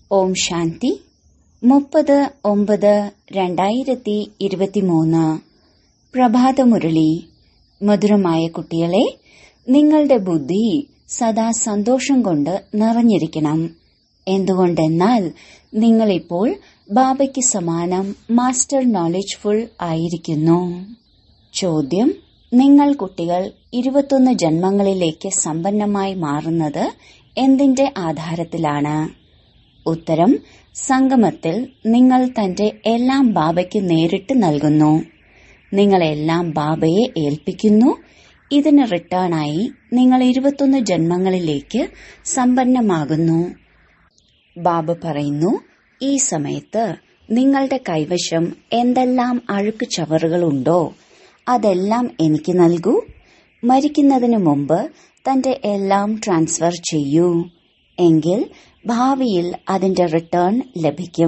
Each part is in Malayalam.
ഓം ശാന്തി മുപ്പത് ഒമ്പത് രണ്ടായിരത്തി ഇരുപത്തിമൂന്ന് പ്രഭാതമുരളി മധുരമായ കുട്ടികളെ നിങ്ങളുടെ ബുദ്ധി സദാ സന്തോഷം കൊണ്ട് നിറഞ്ഞിരിക്കണം എന്തുകൊണ്ടെന്നാൽ നിങ്ങളിപ്പോൾ ബാബയ്ക്ക് സമാനം മാസ്റ്റർ നോളജ്ഫുൾ ആയിരിക്കുന്നു ചോദ്യം നിങ്ങൾ കുട്ടികൾ ഇരുപത്തൊന്ന് ജന്മങ്ങളിലേക്ക് സമ്പന്നമായി മാറുന്നത് എന്തിന്റെ ആധാരത്തിലാണ് ഉത്തരം സംഗമത്തിൽ നിങ്ങൾ തന്റെ എല്ലാം ബാബയ്ക്ക് നേരിട്ട് നൽകുന്നു നിങ്ങളെല്ലാം ബാബയെ ഏൽപ്പിക്കുന്നു ഇതിന് റിട്ടേണായി നിങ്ങൾ ഇരുപത്തൊന്ന് ജന്മങ്ങളിലേക്ക് സമ്പന്നമാകുന്നു ബാബ പറയുന്നു ഈ സമയത്ത് നിങ്ങളുടെ കൈവശം എന്തെല്ലാം അഴുക്ക് ചവറുകളുണ്ടോ അതെല്ലാം എനിക്ക് നൽകൂ മരിക്കുന്നതിന് മുമ്പ് തന്റെ എല്ലാം ട്രാൻസ്ഫർ ചെയ്യൂ എങ്കിൽ ഭാവിയിൽ അതിന്റെ റിട്ടേൺ ലഭിക്കും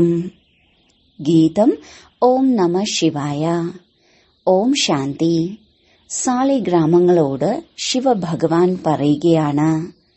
ഗീതം ഓം നമ ശിവായ ഓം ശാന്തി സാളിഗ്രാമങ്ങളോട് ശിവഭഗവാൻ പറയുകയാണ്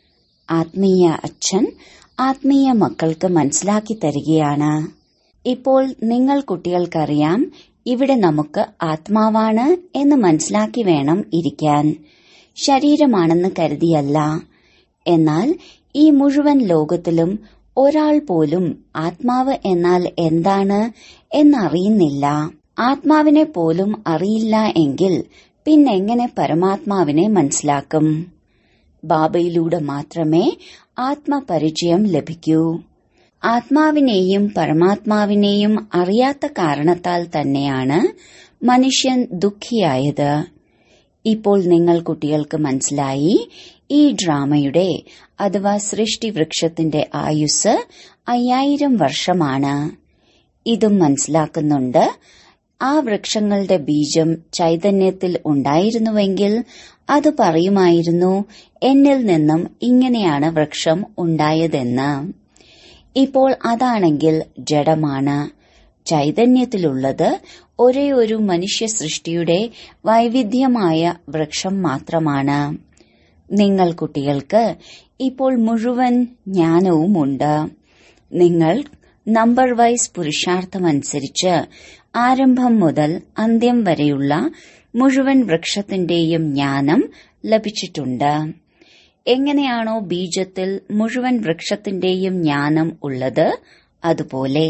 ആത്മീയ അച്ഛൻ ആത്മീയ മക്കൾക്ക് മനസ്സിലാക്കി തരികയാണ് ഇപ്പോൾ നിങ്ങൾ കുട്ടികൾക്കറിയാം ഇവിടെ നമുക്ക് ആത്മാവാണ് എന്ന് മനസ്സിലാക്കി വേണം ഇരിക്കാൻ ശരീരമാണെന്ന് കരുതിയല്ല എന്നാൽ ഈ മുഴുവൻ ലോകത്തിലും ഒരാൾ പോലും ആത്മാവ് എന്നാൽ എന്താണ് എന്നറിയുന്നില്ല ആത്മാവിനെ പോലും അറിയില്ല എങ്കിൽ പിന്നെങ്ങനെ പരമാത്മാവിനെ മനസ്സിലാക്കും ബാബയിലൂടെ മാത്രമേ ആത്മപരിചയം ലഭിക്കൂ ആത്മാവിനെയും പരമാത്മാവിനെയും അറിയാത്ത കാരണത്താൽ തന്നെയാണ് മനുഷ്യൻ ദുഃഖിയായത് ഇപ്പോൾ നിങ്ങൾ കുട്ടികൾക്ക് മനസ്സിലായി ഈ ഡ്രാമയുടെ അഥവാ സൃഷ്ടിവൃക്ഷത്തിന്റെ ആയുസ് അയ്യായിരം വർഷമാണ് ഇതും മനസ്സിലാക്കുന്നുണ്ട് ആ വൃക്ഷങ്ങളുടെ ബീജം ചൈതന്യത്തിൽ ഉണ്ടായിരുന്നുവെങ്കിൽ അത് പറയുമായിരുന്നു എന്നിൽ നിന്നും ഇങ്ങനെയാണ് വൃക്ഷം ഉണ്ടായതെന്ന് ഇപ്പോൾ അതാണെങ്കിൽ ജഡമാണ് ചൈതന്യത്തിലുള്ളത് ഒരേ ഒരു മനുഷ്യ സൃഷ്ടിയുടെ വൈവിധ്യമായ വൃക്ഷം മാത്രമാണ് നിങ്ങൾ കുട്ടികൾക്ക് ഇപ്പോൾ മുഴുവൻ ജ്ഞാനവുമുണ്ട് നിങ്ങൾ നമ്പർ വൈസ് പുരുഷാർത്ഥമനുസരിച്ച് ആരംഭം മുതൽ അന്ത്യം വരെയുള്ള മുഴുവൻ വൃക്ഷത്തിന്റെയും ജ്ഞാനം ലഭിച്ചിട്ടുണ്ട് എങ്ങനെയാണോ ബീജത്തിൽ മുഴുവൻ വൃക്ഷത്തിന്റെയും ജ്ഞാനം ഉള്ളത് അതുപോലെ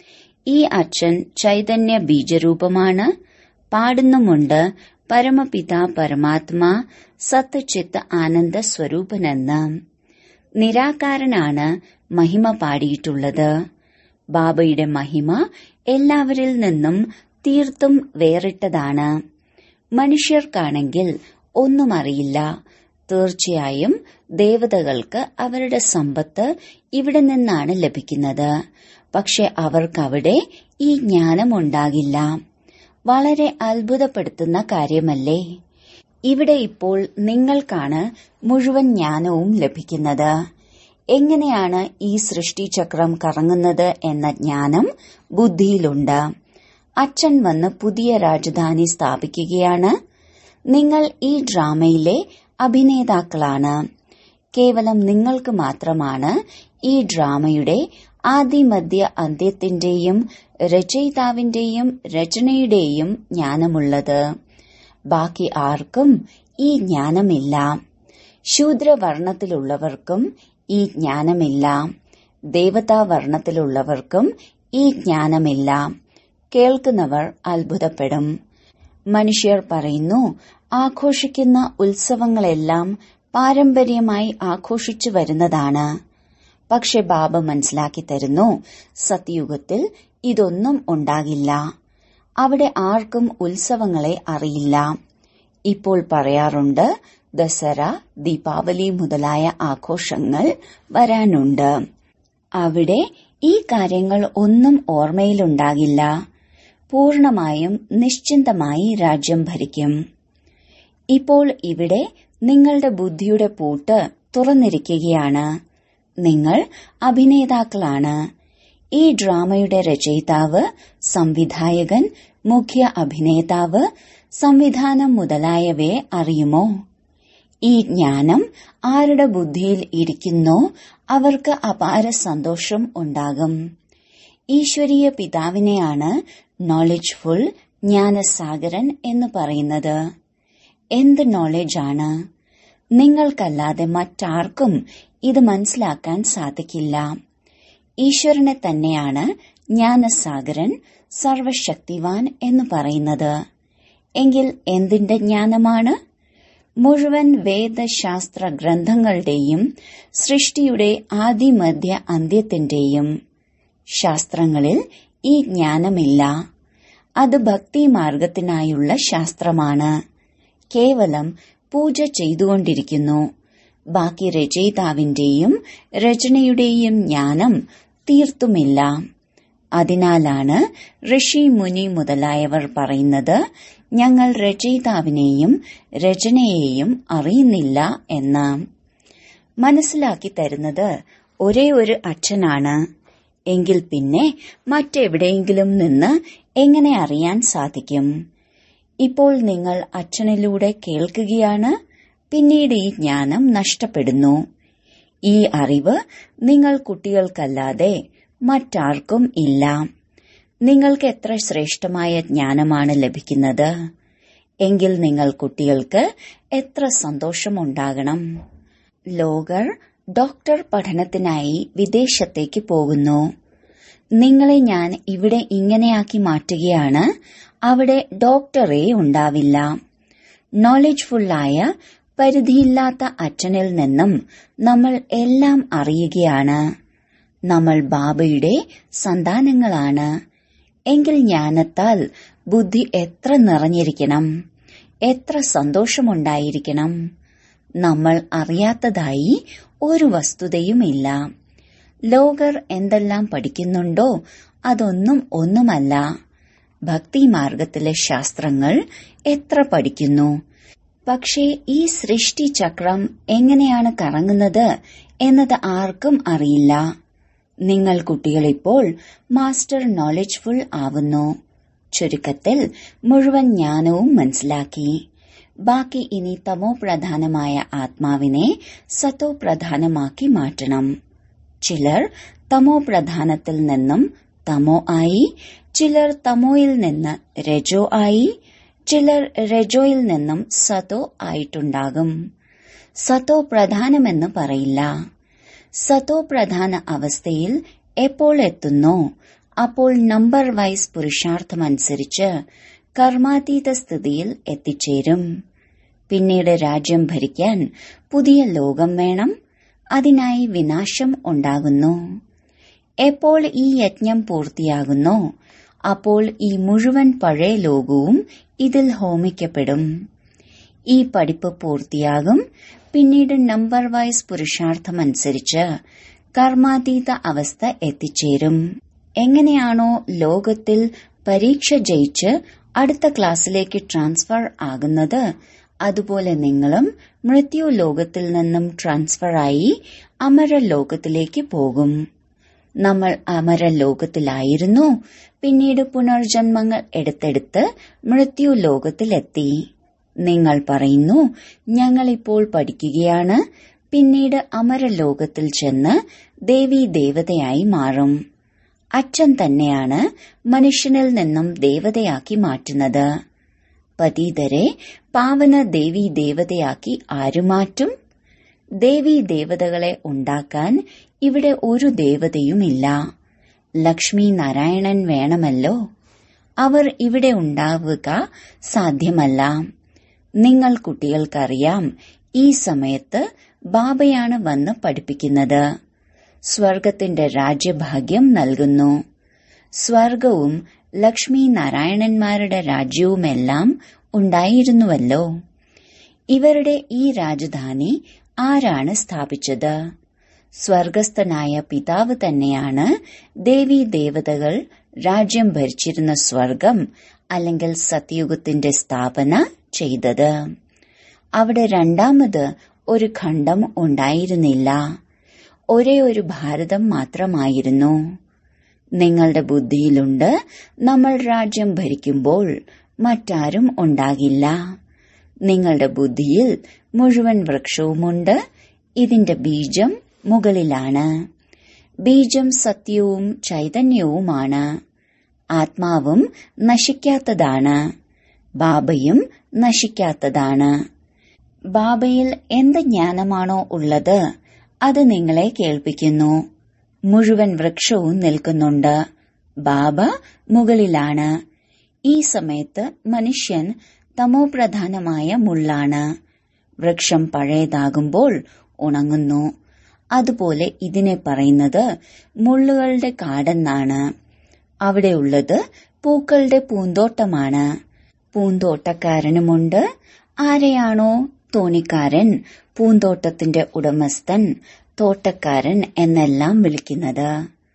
ഈ അച്ഛൻ ചൈതന്യ ബീജരൂപമാണ് പാടുന്നുമുണ്ട് പരമപിത പരമാത്മാ സത്യചിത്ത ആനന്ദ സ്വരൂപനെന്ന് നിരാകാരനാണ് മഹിമ പാടിയിട്ടുള്ളത് ബാബയുടെ മഹിമ എല്ലാവരിൽ നിന്നും തീർത്തും വേറിട്ടതാണ് മനുഷ്യർക്കാണെങ്കിൽ ഒന്നും അറിയില്ല തീർച്ചയായും ദേവതകൾക്ക് അവരുടെ സമ്പത്ത് ഇവിടെ നിന്നാണ് ലഭിക്കുന്നത് പക്ഷെ അവർക്കവിടെ ഈ ജ്ഞാനമുണ്ടാകില്ല വളരെ അത്ഭുതപ്പെടുത്തുന്ന കാര്യമല്ലേ ഇവിടെ ഇപ്പോൾ നിങ്ങൾക്കാണ് മുഴുവൻ ജ്ഞാനവും ലഭിക്കുന്നത് എങ്ങനെയാണ് ഈ സൃഷ്ടിചക്രം കറങ്ങുന്നത് എന്ന ജ്ഞാനം ബുദ്ധിയിലുണ്ട് അച്ഛൻ വന്ന് പുതിയ രാജധാനി സ്ഥാപിക്കുകയാണ് നിങ്ങൾ ഈ ഡ്രാമയിലെ അഭിനേതാക്കളാണ് കേവലം നിങ്ങൾക്ക് മാത്രമാണ് ഈ ഡ്രാമയുടെ ആദിമധ്യ അന്ത്യത്തിന്റെയും രചയിതാവിന്റെയും രചനയുടെയും ജ്ഞാനമുള്ളത് ബാക്കി ആർക്കും ഈ ജ്ഞാനമില്ല ശൂദ്രവർണത്തിലുള്ളവർക്കും ഈ ജ്ഞാനമില്ല ദേവതാവർണത്തിലുള്ളവർക്കും ഈ ജ്ഞാനമില്ല കേൾക്കുന്നവർ അത്ഭുതപ്പെടും മനുഷ്യർ പറയുന്നു ആഘോഷിക്കുന്ന ഉത്സവങ്ങളെല്ലാം പാരമ്പര്യമായി ആഘോഷിച്ചു വരുന്നതാണ് പക്ഷെ ബാബ മനസ്സിലാക്കി തരുന്നു സത്യുഗത്തിൽ ഇതൊന്നും ഉണ്ടാകില്ല അവിടെ ആർക്കും ഉത്സവങ്ങളെ അറിയില്ല ഇപ്പോൾ പറയാറുണ്ട് ദസറ ദീപാവലി മുതലായ ആഘോഷങ്ങൾ വരാനുണ്ട് അവിടെ ഈ കാര്യങ്ങൾ ഒന്നും ഓർമ്മയിലുണ്ടാകില്ല പൂർണമായും നിശ്ചിന്തമായി രാജ്യം ഭരിക്കും ഇപ്പോൾ ഇവിടെ നിങ്ങളുടെ ബുദ്ധിയുടെ പൂട്ട് തുറന്നിരിക്കുകയാണ് നിങ്ങൾ അഭിനേതാക്കളാണ് ഈ ഡ്രാമയുടെ രചയിതാവ് സംവിധായകൻ മുഖ്യ അഭിനേതാവ് സംവിധാനം മുതലായവയെ അറിയുമോ ഈ ജ്ഞാനം ആരുടെ ബുദ്ധിയിൽ ഇരിക്കുന്നോ അവർക്ക് അപാര സന്തോഷം ഉണ്ടാകും ഈശ്വരീയ പിതാവിനെയാണ് നോളജ്ഫുൾ ജ്ഞാനസാഗരൻ എന്ന് പറയുന്നത് എന്ത് നോളജാണ് നിങ്ങൾക്കല്ലാതെ മറ്റാർക്കും ഇത് മനസ്സിലാക്കാൻ സാധിക്കില്ല ഈശ്വരനെ തന്നെയാണ് ജ്ഞാനസാഗരൻ സർവശക്തിവാൻ എന്ന് പറയുന്നത് എങ്കിൽ എന്തിന്റെ ജ്ഞാനമാണ് മുഴുവൻ വേദശാസ്ത്ര ഗ്രന്ഥങ്ങളുടെയും സൃഷ്ടിയുടെ ആദിമധ്യ അന്ത്യത്തിന്റെയും ശാസ്ത്രങ്ങളിൽ ഈ ജ്ഞാനമില്ല അത് ഭക്തി മാർഗത്തിനായുള്ള ശാസ്ത്രമാണ് കേവലം പൂജ ചെയ്തുകൊണ്ടിരിക്കുന്നു ബാക്കി രചയിതാവിന്റെയും രചനയുടെയും ജ്ഞാനം തീർത്തുമില്ല അതിനാലാണ് ഋഷി മുനി മുതലായവർ പറയുന്നത് ഞങ്ങൾ രചയിതാവിനെയും രചനയെയും അറിയുന്നില്ല എന്ന് മനസ്സിലാക്കി തരുന്നത് ഒരേ ഒരു അച്ഛനാണ് എങ്കിൽ പിന്നെ മറ്റെവിടെയെങ്കിലും നിന്ന് എങ്ങനെ അറിയാൻ സാധിക്കും ഇപ്പോൾ നിങ്ങൾ അച്ഛനിലൂടെ കേൾക്കുകയാണ് പിന്നീട് ഈ ജ്ഞാനം നഷ്ടപ്പെടുന്നു ഈ അറിവ് നിങ്ങൾ കുട്ടികൾക്കല്ലാതെ മറ്റാർക്കും ഇല്ല നിങ്ങൾക്ക് എത്ര ശ്രേഷ്ഠമായ ജ്ഞാനമാണ് ലഭിക്കുന്നത് എങ്കിൽ നിങ്ങൾ കുട്ടികൾക്ക് എത്ര സന്തോഷമുണ്ടാകണം ലോകർ ഡോക്ടർ പഠനത്തിനായി വിദേശത്തേക്ക് പോകുന്നു നിങ്ങളെ ഞാൻ ഇവിടെ ഇങ്ങനെയാക്കി മാറ്റുകയാണ് അവിടെ ഡോക്ടറെ ഉണ്ടാവില്ല നോളജ്ഫുള്ളായ പരിധിയില്ലാത്ത അച്ഛനിൽ നിന്നും നമ്മൾ എല്ലാം അറിയുകയാണ് നമ്മൾ ബാബയുടെ സന്താനങ്ങളാണ് എങ്കിൽ ജ്ഞാനത്താൽ ബുദ്ധി എത്ര നിറഞ്ഞിരിക്കണം എത്ര സന്തോഷമുണ്ടായിരിക്കണം നമ്മൾ അറിയാത്തതായി ഒരു വസ്തുതയുമില്ല ലോകർ എന്തെല്ലാം പഠിക്കുന്നുണ്ടോ അതൊന്നും ഒന്നുമല്ല ഭക്തിമാർഗത്തിലെ ശാസ്ത്രങ്ങൾ എത്ര പഠിക്കുന്നു പക്ഷേ ഈ സൃഷ്ടി ചക്രം എങ്ങനെയാണ് കറങ്ങുന്നത് എന്നത് ആർക്കും അറിയില്ല നിങ്ങൾ കുട്ടികൾ ഇപ്പോൾ മാസ്റ്റർ നോളജ്ഫുൾ ആവുന്നു ചുരുക്കത്തിൽ മുഴുവൻ ജ്ഞാനവും മനസ്സിലാക്കി ബാക്കി ഇനി തമോ പ്രധാനമായ ആത്മാവിനെ സത്തോ പ്രധാനമാക്കി മാറ്റണം ചിലർ തമോ പ്രധാനത്തിൽ നിന്നും തമോ ആയി ചിലർ തമോയിൽ നിന്ന് രജോ ആയി ചിലർ രജോയിൽ നിന്നും സതോ ആയിട്ടുണ്ടാകും സതോ പ്രധാനമെന്ന് പറയില്ല സതോ പ്രധാന അവസ്ഥയിൽ എപ്പോൾ എത്തുന്നോ അപ്പോൾ നമ്പർ വൈസ് പുരുഷാർത്ഥമനുസരിച്ച് കർമാതീത സ്ഥിതിയിൽ എത്തിച്ചേരും പിന്നീട് രാജ്യം ഭരിക്കാൻ പുതിയ ലോകം വേണം അതിനായി വിനാശം ഉണ്ടാകുന്നു എപ്പോൾ ഈ യജ്ഞം പൂർത്തിയാകുന്നോ അപ്പോൾ ഈ മുഴുവൻ പഴയ ലോകവും ഇതിൽ ഹോമിക്കപ്പെടും ഈ പഠിപ്പ് പൂർത്തിയാകും പിന്നീട് നമ്പർ വൈസ് പുരുഷാർത്ഥമനുസരിച്ച് കർമാതീത അവസ്ഥ എത്തിച്ചേരും എങ്ങനെയാണോ ലോകത്തിൽ പരീക്ഷ ജയിച്ച് അടുത്ത ക്ലാസ്സിലേക്ക് ട്രാൻസ്ഫർ ആകുന്നത് അതുപോലെ നിങ്ങളും മൃത്യു ലോകത്തിൽ നിന്നും ട്രാൻസ്ഫർ ആയി അമര ലോകത്തിലേക്ക് പോകും നമ്മൾ അമര ലോകത്തിലായിരുന്നു പിന്നീട് പുനർജന്മങ്ങൾ എടുത്തെടുത്ത് മൃത്യു ലോകത്തിലെത്തി നിങ്ങൾ പറയുന്നു ഞങ്ങളിപ്പോൾ പഠിക്കുകയാണ് പിന്നീട് അമരലോകത്തിൽ ചെന്ന് ദേവീ ദേവതയായി മാറും അച്ഛൻ തന്നെയാണ് മനുഷ്യനിൽ നിന്നും ദേവതയാക്കി മാറ്റുന്നത് പതീതരെ പാവന ദേവീ ദേവതയാക്കി ആരു മാറ്റും ദേവീ ദേവതകളെ ഉണ്ടാക്കാൻ ഇവിടെ ഒരു ദേവതയുമില്ല ലക്ഷ്മി നാരായണൻ വേണമല്ലോ അവർ ഇവിടെ ഉണ്ടാവുക സാധ്യമല്ല നിങ്ങൾ കുട്ടികൾക്കറിയാം ഈ സമയത്ത് ബാബയാണ് വന്ന് പഠിപ്പിക്കുന്നത് സ്വർഗത്തിന്റെ രാജ്യഭാഗ്യം നൽകുന്നു സ്വർഗവും ലക്ഷ്മി നാരായണന്മാരുടെ രാജ്യവുമെല്ലാം ഉണ്ടായിരുന്നുവല്ലോ ഇവരുടെ ഈ രാജധാനി ആരാണ് സ്ഥാപിച്ചത് സ്വർഗസ്ഥനായ പിതാവ് തന്നെയാണ് ദേവീ ദേവതകൾ രാജ്യം ഭരിച്ചിരുന്ന സ്വർഗം അല്ലെങ്കിൽ സത്യുഗത്തിന്റെ സ്ഥാപന ചെയ്തത് അവിടെ രണ്ടാമത് ഒരു ഖണ്ഡം ഉണ്ടായിരുന്നില്ല ഒരേ ഒരു ഭാരതം മാത്രമായിരുന്നു നിങ്ങളുടെ ബുദ്ധിയിലുണ്ട് നമ്മൾ രാജ്യം ഭരിക്കുമ്പോൾ മറ്റാരും ഉണ്ടാകില്ല നിങ്ങളുടെ ബുദ്ധിയിൽ മുഴുവൻ വൃക്ഷവുമുണ്ട് ഇതിന്റെ ബീജം മുകളിലാണ് ബീജം സത്യവും ചൈതന്യവുമാണ് ആത്മാവും നശിക്കാത്തതാണ് ബാബയും നശിക്കാത്തതാണ് ബാബയിൽ എന്ത് ജ്ഞാനമാണോ ഉള്ളത് അത് നിങ്ങളെ കേൾപ്പിക്കുന്നു മുഴുവൻ വൃക്ഷവും നിൽക്കുന്നുണ്ട് ബാബ മുകളിലാണ് ഈ സമയത്ത് മനുഷ്യൻ തമോപ്രധാനമായ മുള്ളാണ് വൃക്ഷം പഴയതാകുമ്പോൾ ഉണങ്ങുന്നു അതുപോലെ ഇതിനെ പറയുന്നത് മുള്ളുകളുടെ കാടെന്നാണ് അവിടെയുള്ളത് പൂക്കളുടെ പൂന്തോട്ടമാണ് പൂന്തോട്ടക്കാരനുമുണ്ട് ആരെയാണോ തോണിക്കാരൻ പൂന്തോട്ടത്തിന്റെ ഉടമസ്ഥൻ തോട്ടക്കാരൻ എന്നെല്ലാം വിളിക്കുന്നത്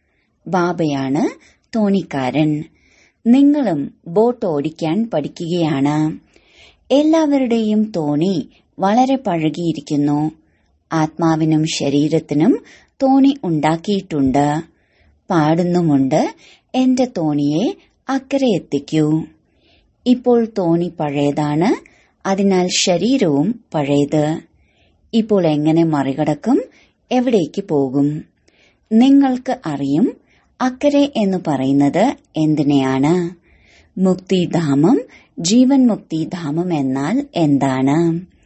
ബാബയാണ് തോണിക്കാരൻ നിങ്ങളും ബോട്ട് ഓടിക്കാൻ പഠിക്കുകയാണ് എല്ലാവരുടെയും തോണി വളരെ പഴകിയിരിക്കുന്നു ആത്മാവിനും ശരീരത്തിനും തോണി ഉണ്ടാക്കിയിട്ടുണ്ട് പാടുന്നുമുണ്ട് എന്റെ തോണിയെ അക്കരെ എത്തിക്കൂ ഇപ്പോൾ തോണി പഴയതാണ് അതിനാൽ ശരീരവും പഴയത് ഇപ്പോൾ എങ്ങനെ മറികടക്കും എവിടേക്ക് പോകും നിങ്ങൾക്ക് അറിയും അക്കരെ എന്ന് പറയുന്നത് എന്തിനെയാണ് മുക്തിധാമം ജീവൻ മുക്തിധാമം എന്നാൽ എന്താണ്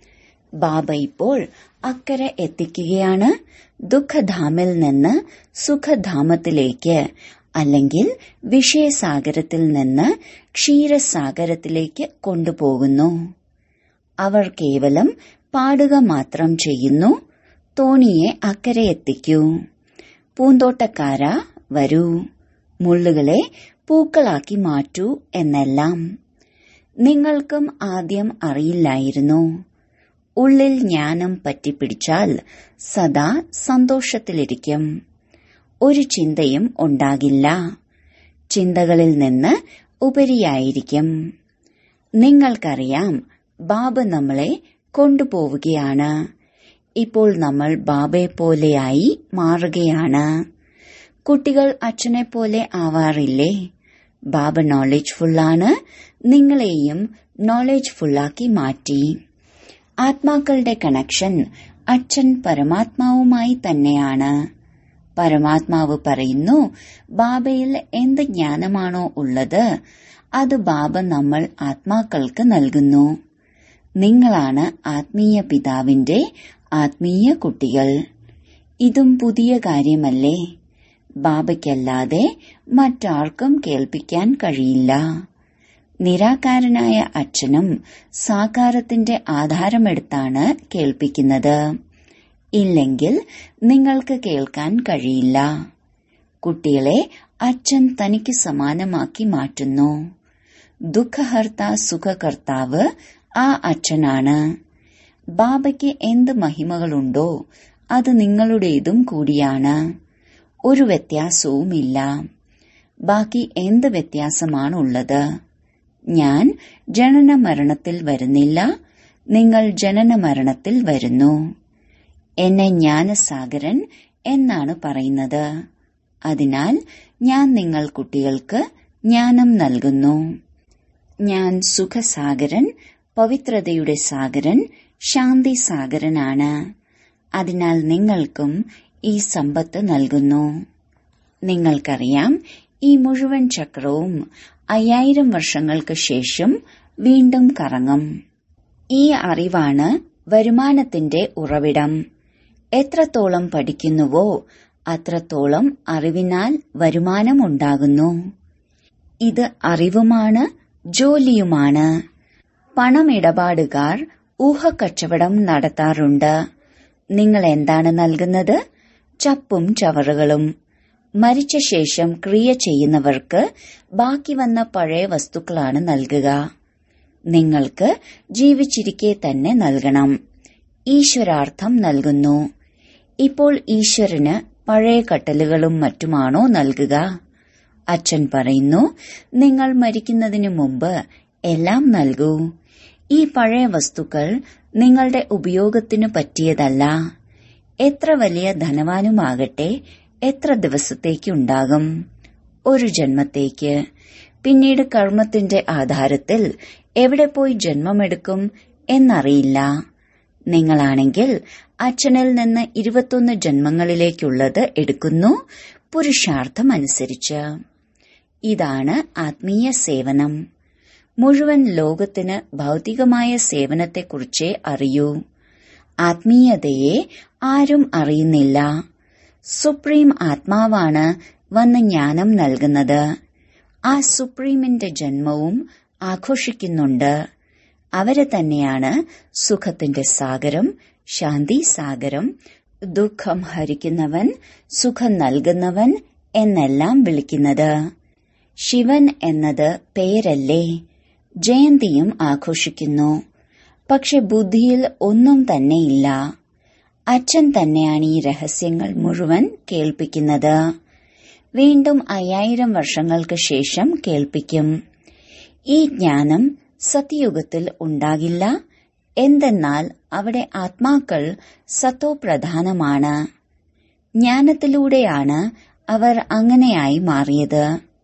ബാബ ഇപ്പോൾ അക്കരെ എത്തിക്കുകയാണ് ദുഃഖധാമിൽ നിന്ന് സുഖധാമത്തിലേക്ക് അല്ലെങ്കിൽ വിഷയസാഗരത്തിൽ നിന്ന് ക്ഷീരസാഗരത്തിലേക്ക് കൊണ്ടുപോകുന്നു അവർ കേവലം പാടുക മാത്രം ചെയ്യുന്നു തോണിയെ അക്കരെ എത്തിക്കൂ പൂന്തോട്ടക്കാര വരൂ മുള്ളുകളെ പൂക്കളാക്കി മാറ്റൂ എന്നെല്ലാം നിങ്ങൾക്കും ആദ്യം അറിയില്ലായിരുന്നു ഉള്ളിൽ ജ്ഞാനം പറ്റിപ്പിടിച്ചാൽ സദാ സന്തോഷത്തിലിരിക്കും ഒരു ചിന്തയും ഉണ്ടാകില്ല ചിന്തകളിൽ നിന്ന് ഉപരിയായിരിക്കും നിങ്ങൾക്കറിയാം ബാബ നമ്മളെ കൊണ്ടുപോവുകയാണ് ഇപ്പോൾ നമ്മൾ ബാബയെ പോലെയായി മാറുകയാണ് കുട്ടികൾ അച്ഛനെ പോലെ ആവാറില്ലേ ബാബ നോളജ് ഫുള്ളാണ് നിങ്ങളെയും നോളജ് ഫുള്ളാക്കി മാറ്റി ആത്മാക്കളുടെ കണക്ഷൻ അച്ഛൻ പരമാത്മാവുമായി തന്നെയാണ് പരമാത്മാവ് പറയുന്നു ബാബയിൽ എന്ത് ജ്ഞാനമാണോ ഉള്ളത് അത് ബാബ നമ്മൾ ആത്മാക്കൾക്ക് നൽകുന്നു നിങ്ങളാണ് ആത്മീയ പിതാവിന്റെ ആത്മീയ കുട്ടികൾ ഇതും പുതിയ കാര്യമല്ലേ ബാബയ്ക്കല്ലാതെ മറ്റാർക്കും കേൾപ്പിക്കാൻ കഴിയില്ല നിരാകാരനായ അച്ഛനും സാകാരത്തിന്റെ ആധാരമെടുത്താണ് കേൾപ്പിക്കുന്നത് ഇല്ലെങ്കിൽ നിങ്ങൾക്ക് കേൾക്കാൻ കഴിയില്ല കുട്ടികളെ അച്ഛൻ തനിക്ക് സമാനമാക്കി മാറ്റുന്നു ദുഃഖഹർത്ത സുഖകർത്താവ് ആ അച്ഛനാണ് ബാബയ്ക്ക് എന്ത് മഹിമകളുണ്ടോ അത് നിങ്ങളുടേതും കൂടിയാണ് ഒരു വ്യത്യാസവുമില്ല ബാക്കി എന്ത് വ്യത്യാസമാണുള്ളത് ഞാൻ ജനന മരണത്തിൽ വരുന്നില്ല നിങ്ങൾ ജനന മരണത്തിൽ വരുന്നു എന്നെ ജ്ഞാനസാഗരൻ എന്നാണ് പറയുന്നത് അതിനാൽ ഞാൻ നിങ്ങൾ കുട്ടികൾക്ക് ജ്ഞാനം നൽകുന്നു ഞാൻ സുഖസാഗരൻ പവിത്രതയുടെ സാഗരൻ ശാന്തി സാഗരനാണ് അതിനാൽ നിങ്ങൾക്കും ഈ സമ്പത്ത് നൽകുന്നു നിങ്ങൾക്കറിയാം ഈ മുഴുവൻ ചക്രവും അയ്യായിരം വർഷങ്ങൾക്ക് ശേഷം വീണ്ടും കറങ്ങും ഈ അറിവാണ് വരുമാനത്തിന്റെ ഉറവിടം എത്രത്തോളം പഠിക്കുന്നുവോ അത്രത്തോളം അറിവിനാൽ വരുമാനമുണ്ടാകുന്നു ഇത് അറിവുമാണ് ജോലിയുമാണ് പണമിടപാടുകാർ ഊഹക്കച്ചവടം നടത്താറുണ്ട് നിങ്ങൾ എന്താണ് നൽകുന്നത് ചപ്പും ചവറുകളും മരിച്ച ശേഷം ക്രിയ ചെയ്യുന്നവർക്ക് ബാക്കി വന്ന പഴയ വസ്തുക്കളാണ് നൽകുക നിങ്ങൾക്ക് ജീവിച്ചിരിക്കെ തന്നെ നൽകണം ഈശ്വരാർത്ഥം നൽകുന്നു ഇപ്പോൾ ഈശ്വരന് പഴയ കട്ടലുകളും മറ്റുമാണോ നൽകുക അച്ഛൻ പറയുന്നു നിങ്ങൾ മരിക്കുന്നതിനു മുമ്പ് എല്ലാം നൽകൂ ഈ പഴയ വസ്തുക്കൾ നിങ്ങളുടെ ഉപയോഗത്തിനു പറ്റിയതല്ല എത്ര വലിയ ധനവാനുമാകട്ടെ എത്ര ദിവസത്തേക്കുണ്ടാകും ഒരു ജന്മത്തേക്ക് പിന്നീട് കർമ്മത്തിന്റെ ആധാരത്തിൽ എവിടെ പോയി ജന്മമെടുക്കും എന്നറിയില്ല നിങ്ങളാണെങ്കിൽ അച്ഛനിൽ നിന്ന് ഇരുപത്തൊന്ന് ജന്മങ്ങളിലേക്കുള്ളത് എടുക്കുന്നു പുരുഷാർത്ഥമനുസരിച്ച് ഇതാണ് ആത്മീയ സേവനം മുഴുവൻ ലോകത്തിന് ഭൗതികമായ സേവനത്തെക്കുറിച്ചേ അറിയൂ ആത്മീയതയെ ആരും അറിയുന്നില്ല സുപ്രീം ആത്മാവാണ് വന്ന് ജ്ഞാനം നൽകുന്നത് ആ സുപ്രീമിന്റെ ജന്മവും ആഘോഷിക്കുന്നുണ്ട് അവരെ തന്നെയാണ് സുഖത്തിന്റെ സാഗരം ശാന്തി സാഗരം ദുഃഖം ഹരിക്കുന്നവൻ സുഖം നൽകുന്നവൻ എന്നെല്ലാം വിളിക്കുന്നത് ശിവൻ എന്നത് പേരല്ലേ ജയന്തിയും ആഘോഷിക്കുന്നു പക്ഷെ ബുദ്ധിയിൽ ഒന്നും തന്നെയില്ല അച്ഛൻ തന്നെയാണ് ഈ രഹസ്യങ്ങൾ മുഴുവൻ കേൾപ്പിക്കുന്നത് വീണ്ടും അയ്യായിരം വർഷങ്ങൾക്ക് ശേഷം കേൾപ്പിക്കും ഈ ജ്ഞാനം സത്യയുഗത്തിൽ ഉണ്ടാകില്ല എന്തെന്നാൽ അവിടെ ആത്മാക്കൾ സത്തോപ്രധാനമാണ് ജ്ഞാനത്തിലൂടെയാണ് അവർ അങ്ങനെയായി മാറിയത്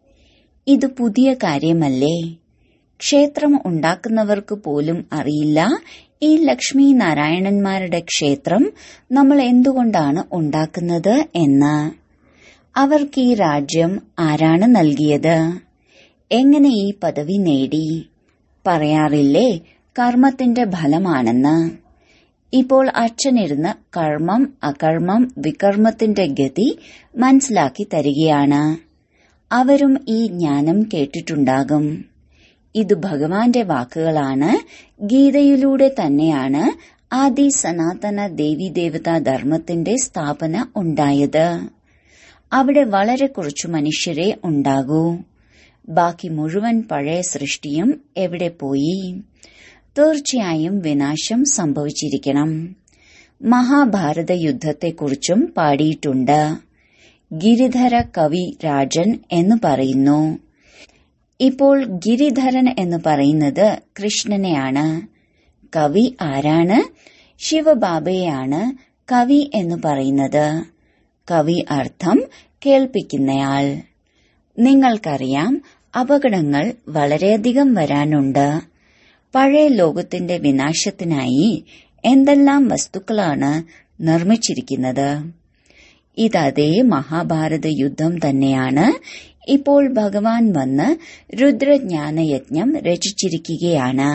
ഇത് പുതിയ കാര്യമല്ലേ ക്ഷേത്രം ഉണ്ടാക്കുന്നവർക്ക് പോലും അറിയില്ല ഈ ലക്ഷ്മി നാരായണന്മാരുടെ ക്ഷേത്രം നമ്മൾ എന്തുകൊണ്ടാണ് ഉണ്ടാക്കുന്നത് എന്ന് അവർക്ക് ഈ രാജ്യം ആരാണ് നൽകിയത് എങ്ങനെ ഈ പദവി നേടി പറയാറില്ലേ കർമ്മത്തിന്റെ ഫലമാണെന്ന് ഇപ്പോൾ അച്ഛനിരുന്ന് കർമ്മം അകർമ്മം വികർമ്മത്തിന്റെ ഗതി മനസ്സിലാക്കി തരികയാണ് അവരും ഈ ജ്ഞാനം കേട്ടിട്ടുണ്ടാകും ഇത് ഭഗവാന്റെ വാക്കുകളാണ് ഗീതയിലൂടെ തന്നെയാണ് ആദി സനാതന ദേവീദേവതാ ധർമ്മത്തിന്റെ സ്ഥാപന ഉണ്ടായത് അവിടെ വളരെ കുറച്ചു മനുഷ്യരെ ഉണ്ടാകൂ ബാക്കി മുഴുവൻ പഴയ സൃഷ്ടിയും എവിടെ പോയി തീർച്ചയായും വിനാശം സംഭവിച്ചിരിക്കണം മഹാഭാരത യുദ്ധത്തെക്കുറിച്ചും പാടിയിട്ടുണ്ട് ഗിരിധര കവി രാജൻ എന്ന് പറയുന്നു ഇപ്പോൾ ഗിരിധരൻ എന്ന് പറയുന്നത് കൃഷ്ണനെയാണ് കവി ആരാണ് ശിവബാബയെയാണ് കവി എന്ന് പറയുന്നത് കവി അർത്ഥം കേൾപ്പിക്കുന്നയാൾ നിങ്ങൾക്കറിയാം അപകടങ്ങൾ വളരെയധികം വരാനുണ്ട് പഴയ ലോകത്തിന്റെ വിനാശത്തിനായി എന്തെല്ലാം വസ്തുക്കളാണ് നിർമ്മിച്ചിരിക്കുന്നത് ഇതതേ മഹാഭാരത യുദ്ധം തന്നെയാണ് ഇപ്പോൾ ഭഗവാൻ വന്ന് രുദ്രജ്ഞാനയജ്ഞം രചിച്ചിരിക്കുകയാണ്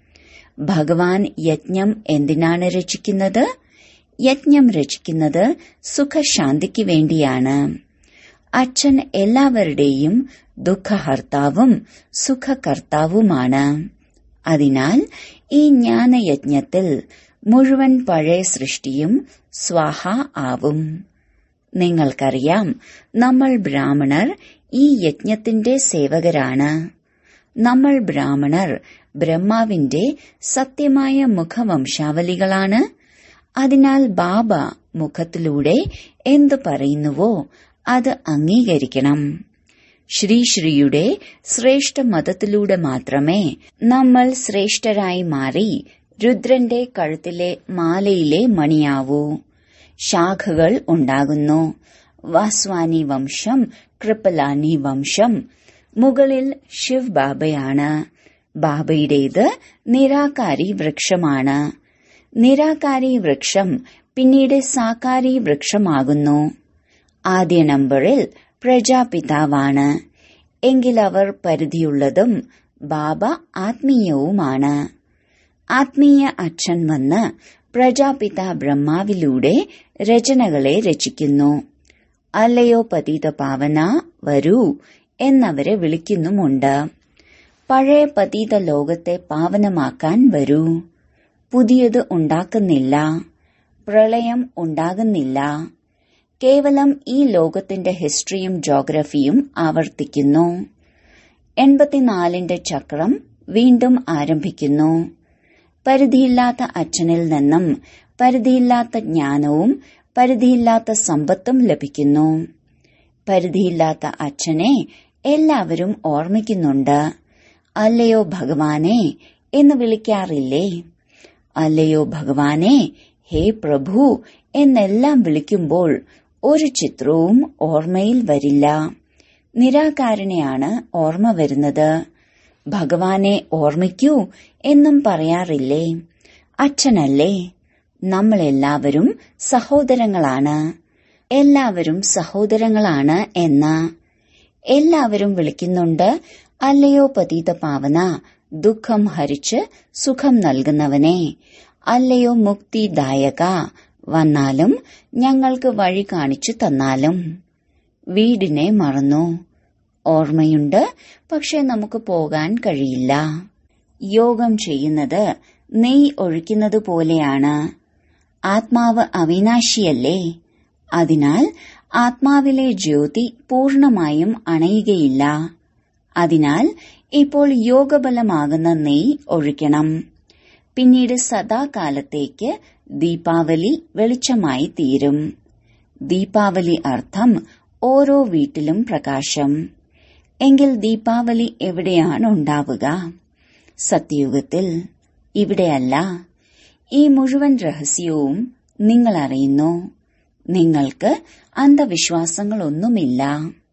ഭഗവാൻ യജ്ഞം എന്തിനാണ് രചിക്കുന്നത് യജ്ഞം രചിക്കുന്നത് സുഖശാന്തിക്ക് വേണ്ടിയാണ് അച്ഛൻ എല്ലാവരുടെയും ദുഃഖഹർത്താവും സുഖകർത്താവുമാണ് അതിനാൽ ഈ ജ്ഞാനയജ്ഞത്തിൽ മുഴുവൻ പഴയ സൃഷ്ടിയും സ്വാഹ ആവും നിങ്ങൾക്കറിയാം നമ്മൾ ബ്രാഹ്മണർ ഈ യജ്ഞത്തിന്റെ സേവകരാണ് നമ്മൾ ബ്രാഹ്മണർ ബ്രഹ്മാവിന്റെ സത്യമായ മുഖവംശാവലികളാണ് അതിനാൽ ബാബ മുഖത്തിലൂടെ എന്തു പറയുന്നുവോ അത് അംഗീകരിക്കണം ശ്രീശ്രീയുടെ ശ്രേഷ്ഠ മതത്തിലൂടെ മാത്രമേ നമ്മൾ ശ്രേഷ്ഠരായി മാറി രുദ്രന്റെ കഴുത്തിലെ മാലയിലെ മണിയാവൂ ശാഖകൾ ഉണ്ടാകുന്നു വാസ്വാനി വംശം കൃപ്പലാനി വംശം മുകളിൽ ശിവ് ബാബയാണ് ബാബയുടേത് നിരാകാരി വൃക്ഷമാണ് നിരാകാരി വൃക്ഷം പിന്നീട് സാകാരി വൃക്ഷമാകുന്നു ആദ്യ നമ്പറിൽ പ്രജാപിതാവാണ് എങ്കിൽ അവർ പരിധിയുള്ളതും ബാബ ആത്മീയവുമാണ് ആത്മീയ അച്ഛൻ വന്ന് പ്രജാപിത ബ്രഹ്മാവിലൂടെ രചനകളെ രചിക്കുന്നു അല്ലയോ പതീത പാവന വരൂ എന്നവരെ വിളിക്കുന്നുമുണ്ട് പഴയ പതീത ലോകത്തെ പാവനമാക്കാൻ വരൂ പുതിയത് ഉണ്ടാക്കുന്നില്ല പ്രളയം ഉണ്ടാകുന്നില്ല കേവലം ഈ ലോകത്തിന്റെ ഹിസ്റ്ററിയും ജോഗ്രഫിയും ആവർത്തിക്കുന്നു എൺപത്തിനാലിന്റെ ചക്രം വീണ്ടും ആരംഭിക്കുന്നു പരിധിയില്ലാത്ത അച്ഛനിൽ നിന്നും പരിധിയില്ലാത്ത ജ്ഞാനവും പരിധിയില്ലാത്ത സമ്പത്തും ലഭിക്കുന്നു പരിധിയില്ലാത്ത അച്ഛനെ എല്ലാവരും ഓർമ്മിക്കുന്നുണ്ട് അല്ലയോ ഭഗവാനെ എന്ന് വിളിക്കാറില്ലേ അല്ലയോ ഭഗവാനെ ഹേ പ്രഭു എന്നെല്ലാം വിളിക്കുമ്പോൾ ഒരു ചിത്രവും ഓർമ്മയിൽ വരില്ല നിരാകാരനെയാണ് ഓർമ്മ വരുന്നത് ഭഗവാനെ ഓർമ്മിക്കൂ എന്നും പറയാറില്ലേ അച്ഛനല്ലേ നമ്മളെല്ലാവരും സഹോദരങ്ങളാണ് എല്ലാവരും സഹോദരങ്ങളാണ് എന്ന് എല്ലാവരും വിളിക്കുന്നുണ്ട് അല്ലയോ പതീത പാവന ദുഃഖം ഹരിച്ച് സുഖം നൽകുന്നവനെ അല്ലയോ മുക്തിദായക വന്നാലും ഞങ്ങൾക്ക് വഴി കാണിച്ചു തന്നാലും വീടിനെ മറന്നു ഓർമ്മയുണ്ട് പക്ഷെ നമുക്ക് പോകാൻ കഴിയില്ല യോഗം ചെയ്യുന്നത് നെയ് ഒഴിക്കുന്നത് പോലെയാണ് ആത്മാവ് അവിനാശിയല്ലേ അതിനാൽ ആത്മാവിലെ ജ്യോതി പൂർണമായും അണയുകയില്ല അതിനാൽ ഇപ്പോൾ യോഗബലമാകുന്ന നെയ് ഒഴിക്കണം പിന്നീട് സദാകാലത്തേക്ക് ദീപാവലി വെളിച്ചമായി തീരും ദീപാവലി അർത്ഥം ഓരോ വീട്ടിലും പ്രകാശം എങ്കിൽ ദീപാവലി എവിടെയാണ് ഉണ്ടാവുക സത്യയുഗത്തിൽ ഇവിടെയല്ല ഈ മുഴുവൻ രഹസ്യവും നിങ്ങൾ അറിയുന്നു നിങ്ങൾക്ക് അന്ധവിശ്വാസങ്ങളൊന്നുമില്ല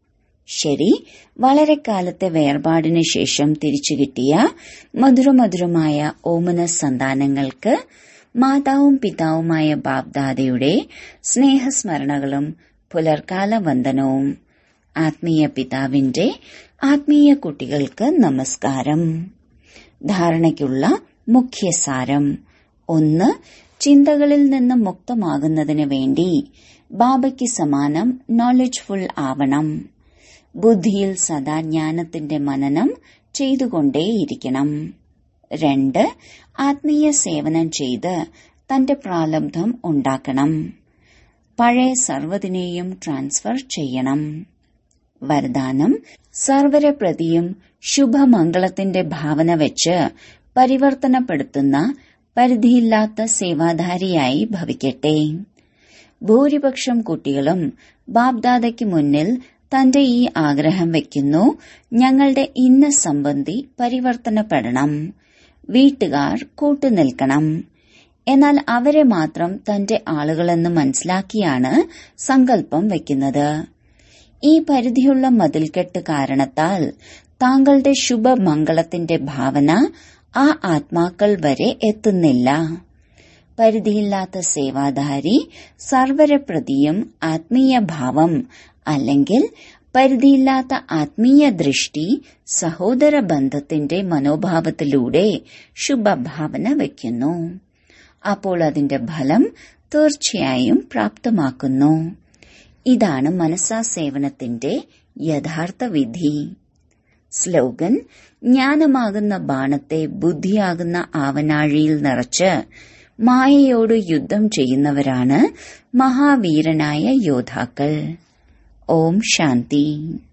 ശരി വളരെ കാലത്തെ വേർപാടിന് ശേഷം തിരിച്ചു കിട്ടിയ മധുരമധുരമായ ഓമന സന്താനങ്ങൾക്ക് മാതാവും പിതാവുമായ ബാബ്ദാദയുടെ സ്നേഹസ്മരണകളും പുലർക്കാല വന്ദനവും ആത്മീയ പിതാവിന്റെ ആത്മീയ കുട്ടികൾക്ക് നമസ്കാരം ധാരണയ്ക്കുള്ള മുഖ്യസാരം ഒന്ന് ചിന്തകളിൽ നിന്ന് മുക്തമാകുന്നതിന് വേണ്ടി ബാബയ്ക്ക് സമാനം നോളജ്ഫുൾ ആവണം ബുദ്ധിയിൽ സദാ ജ്ഞാനത്തിന്റെ മനനം ചെയ്തുകൊണ്ടേയിരിക്കണം രണ്ട് ആത്മീയ സേവനം ചെയ്ത് തന്റെ പ്രാലബ്ധം ഉണ്ടാക്കണം പഴയ സർവ്വതിനെയും ട്രാൻസ്ഫർ ചെയ്യണം വരദാനം സർവരെ പ്രതിയും ശുഭമംഗളത്തിന്റെ ഭാവന വെച്ച് പരിവർത്തനപ്പെടുത്തുന്ന പരിധിയില്ലാത്ത സേവാധാരിയായി ഭവിക്കട്ടെ ഭൂരിപക്ഷം കുട്ടികളും ബാബ്ദാദയ്ക്ക് മുന്നിൽ തന്റെ ഈ ആഗ്രഹം വയ്ക്കുന്നു ഞങ്ങളുടെ ഇന്ന സംബന്ധി പരിവർത്തനപ്പെടണം വീട്ടുകാർ കൂട്ടുനിൽക്കണം എന്നാൽ അവരെ മാത്രം തന്റെ ആളുകളെന്ന് മനസ്സിലാക്കിയാണ് സങ്കല്പം വയ്ക്കുന്നത് ഈ പരിധിയുള്ള മതിൽക്കെട്ട് കാരണത്താൽ താങ്കളുടെ ശുഭമംഗളത്തിന്റെ ഭാവന ആ ആത്മാക്കൾ വരെ എത്തുന്നില്ല പരിധിയില്ലാത്ത സേവാധാരി സർവര പ്രതിയും ആത്മീയ ഭാവം അല്ലെങ്കിൽ പരിധിയില്ലാത്ത ആത്മീയ ദൃഷ്ടി സഹോദര ബന്ധത്തിന്റെ മനോഭാവത്തിലൂടെ ശുഭഭാവന വയ്ക്കുന്നു അപ്പോൾ അതിന്റെ ഫലം തീർച്ചയായും പ്രാപ്തമാക്കുന്നു ഇതാണ് മനസ്സാ സേവനത്തിന്റെ യഥാർത്ഥ വിധി സ്ലോഗൻ ജ്ഞാനമാകുന്ന ബാണത്തെ ബുദ്ധിയാകുന്ന ആവനാഴിയിൽ നിറച്ച് മായയോട് യുദ്ധം ചെയ്യുന്നവരാണ് മഹാവീരനായ യോദ്ധാക്കൾ ഓം ശാന്തി